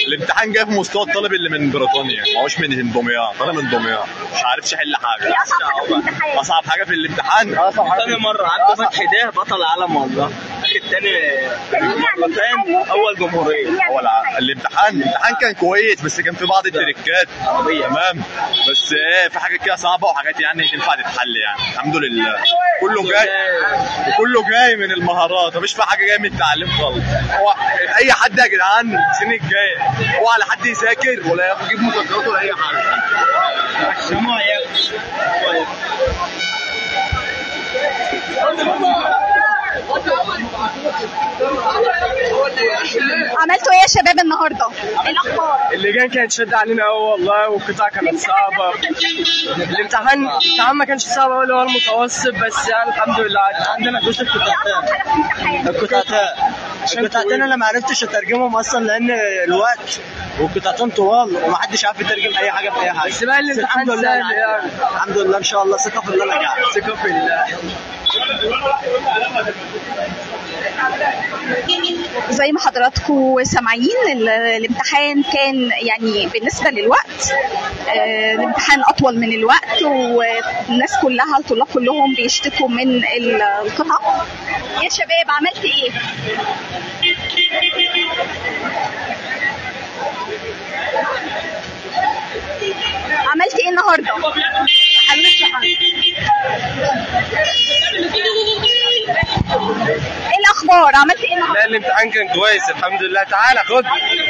الامتحان جاي في مستوى الطالب اللي من بريطانيا ما هوش من دمياط انا من دمياط مش عارفش يحل حاجه ايه اصعب حاجه في الامتحان اصعب حاجه في الامتحان اصعب حاجه تاني مرة عبد فتحي ده بطل العالم والله التاني مرتين أول جمهورية هو الع- الامتحان الامتحان كان كويس بس كان في بعض التريكات تمام بس ايه في حاجات كده صعبه وحاجات يعني تنفع تتحل يعني الحمد لله كله جاي وكله جاي من المهارات مفيش في حاجه جايه من التعليم خالص هو اي حد يا جدعان السنه الجايه هو على حد يذاكر ولا ياخد يجيب مذكرات ولا اي حاجه عملتوا ايه يا شباب النهارده؟ ايه الاخبار؟ اللجان كانت شد علينا قوي والله والقطاع كانت صعبة الامتحان الامتحان ما كانش صعب قوي اللي هو المتوسط بس يعني الحمد لله عندنا جزء ايه اصعب حاجه في الامتحان؟ القطعتين القطعتين انا ما عرفتش اترجمهم اصلا لان الوقت والقطعتين طوال ومحدش عارف يترجم اي حاجه في اي حاجه بس بقى الامتحان سهل يعني الحمد لله ان شاء الله ثقه في الله نجاح ثقه في الله زي ما حضراتكم سامعين ال- الامتحان كان يعني بالنسبه للوقت آه، الامتحان اطول من الوقت والناس كلها الطلاب كلهم بيشتكوا من ال- القطع يا شباب عملت ايه؟ عملت ايه النهارده؟ ايه الاخبار؟ عملت ايه النهارده؟ لا الامتحان كان كويس الحمد لله تعالى خد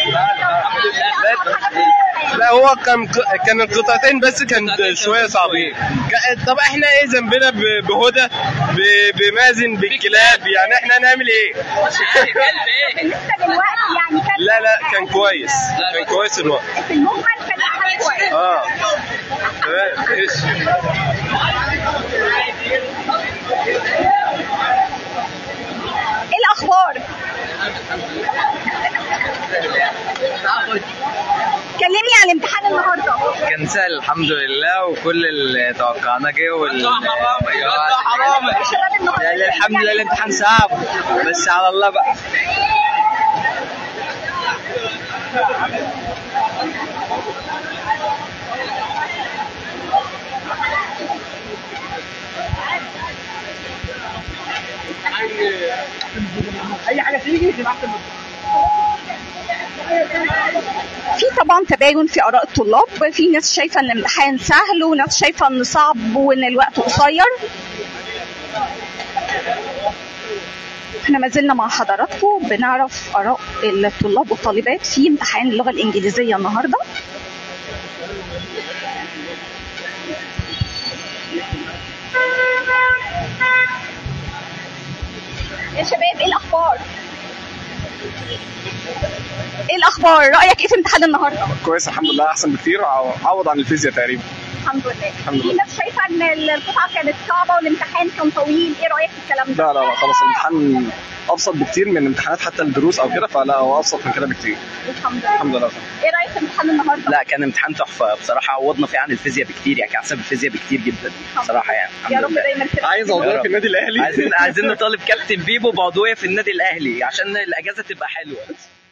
لا هو كان كان القطعتين بس كان شويه صعبين ك- طب احنا ايه ذنبنا ب- بهدى ب- بمازن بالكلاب يعني احنا نعمل ايه؟ بالنسبه للوقت يعني كان لا لا كان كويس كان كويس الوقت في المجمل كان الامتحان كويس اه تمام ايش ايه الاخبار؟ كلمني عن الامتحان النهارده كان سهل الحمد لله وكل اللي توقعناه جه وال الشباب النهارده يعني الحمد لله الامتحان صعب بس على الله بقى في طبعا تباين في اراء الطلاب في ناس شايفه ان الامتحان سهل وناس شايفه انه صعب وان الوقت قصير احنا ما زلنا مع حضراتكم بنعرف اراء الطلاب والطالبات في امتحان اللغه الانجليزيه النهارده يا شباب ايه الاخبار ايه الاخبار رايك ايه في امتحان النهارده كويس الحمد لله احسن بكتير عوض عن الفيزياء تقريبا الحمد لله الحمد في لله. ناس شايفه ان القطعه كانت صعبه والامتحان كان طويل ايه رايك في الكلام ده لا لا لا خلاص الامتحان ابسط بكتير من امتحانات حتى الدروس او كده فلا هو ابسط من كده بكتير الحمد لله الحمد لله ايه رايك في امتحان النهارده لا كان امتحان تحفه بصراحه عوضنا فيه عن الفيزياء بكتير يعني كان احسن من الفيزياء بكتير جدا بصراحه يعني يا الحمد رب لله دايما كده عايز يا اوضاع رب. في النادي الاهلي عايزين عايزين نطالب كابتن بيبو بعضويه في النادي الاهلي عشان الاجازه تبقى حلوه